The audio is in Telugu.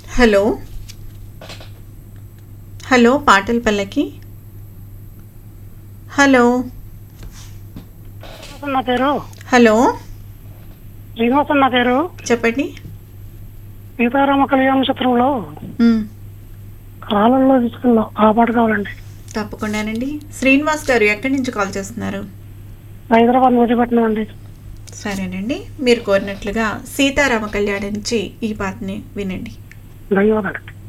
హలో హలో పాటల పల్లకి హలో శ్రీనివాసన్ నా పేరు హలో శ్రీనివాసన్ నా పేరు చెప్పండి సీతారామ కళ్యాణ చిత్రంలో మ్, కాలంలో తీసుకున్నాం ఆ పాట కావాలండి తప్పకుండానండి శ్రీనివాస్ గారు ఎక్కడి నుంచి కాల్ చేస్తున్నారు హైదరాబాద్ వదిలిపెట్టినాం అండి సరేనండి మీరు కోరినట్లుగా సీతారామ కళ్యాణం నుంచి ఈ పాటని వినండి ధన్యవాదాలు